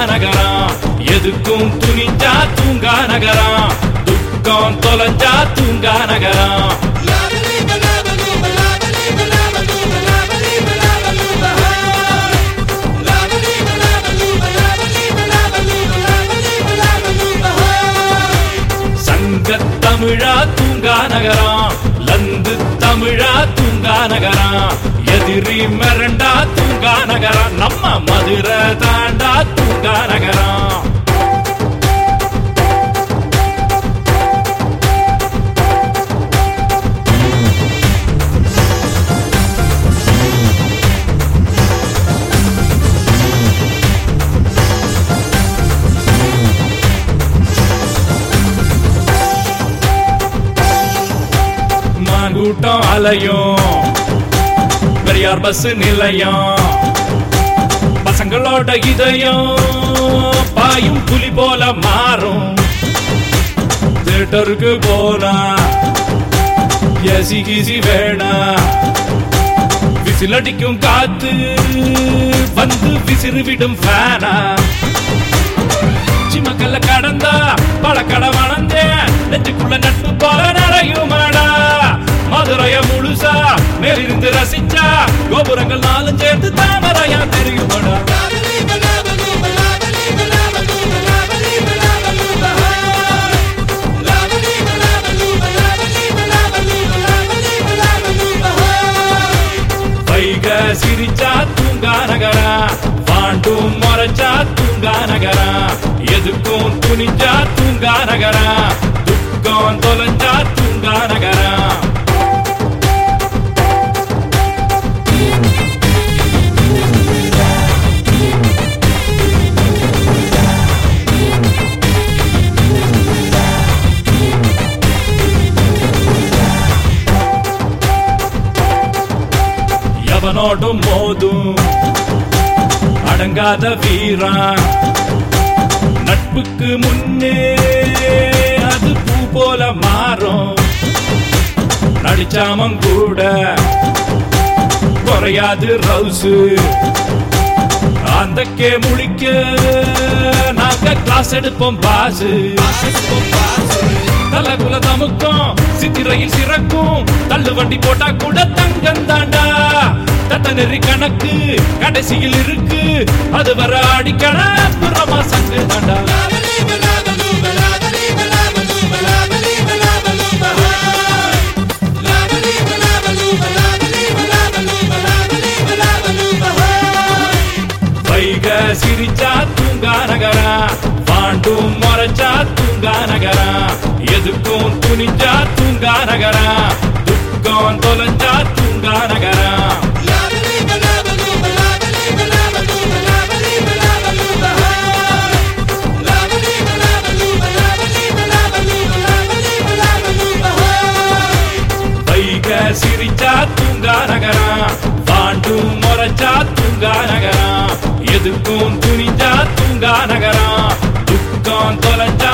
நகரம் எதுக்கும் துணிஞ்சா தூங்கா நகரம் துக்கம் தொலைஞ்சா தூங்கா நகரம் சங்க தமிழா தூங்கா நகரம் லந்து தமிழா தூங்கா நகரம் எதிரி மிரண்டா தூங்கா நகரம் நம்ம மதுரை தாண்டா தூங்கா நகரம் மாங்கூட்டம் அலையும் பெரியார் பஸ் நிலையம் பசங்களோட இதயம் பாயும் புலி போல மாறும் தியேட்டருக்கு போனா எசி கிசி வேணா விசில் அடிக்கும் காத்து வந்து விசிறு விடும் ஃபேனா சிமக்கல்ல கடந்தா பழக்கடை வளர்ந்தேன் நெஞ்சுக்குள்ள நட்பு போல நிறையுமாடா மதுரைய முழுசா மேலிருந்து ரசிச்சா கோபுரங்கள் நாளும் சேர்த்து தாமரையா தெரியுமாடா வைக சிரிச்சா தூங்கா நகரா பாண்டும் மறைச்சா தூங்கா நகரா எதுக்கும் துணிஞ்சா தூங்கா நகரா துக்கம் தொலைஞ்சா தூங்கா நகரா எவனோடும் மோதும் அடங்காத வீரா நட்புக்கு முன்னே அது பூ போல மாறும் நடிச்சாமம் கூட குறையாது ரவுசு அந்தக்கே முழிக்க நாங்க கிளாஸ் எடுப்போம் பாசு தலகுல தமுக்கும் சித்திரையில் சிறக்கும் தள்ளு வண்டி போட்டா கூட தங்கம் தாண்டா தட்ட நெறி கணக்கு கடைசியில் இருக்கு அது வர அடிக்கட புறமா சங்கு தாண்டா வைக சிரிச்சா தூங்கா நகரா பாண்டும் மறைச்சா தூங்கா நகரா எதுக்கும் துணிஞ்சா தூங்கா நகரா துக்கம் தொலைஞ்சா தூங்கா நகரா வைக சிரிச்சா தூங்கா நகரா பாண்டும் மறைச்சா தூங்கா நகரா எதுக்கும் துணிஞ்சா தூங்கா நகரா துக்கம் தொலைஞ்சா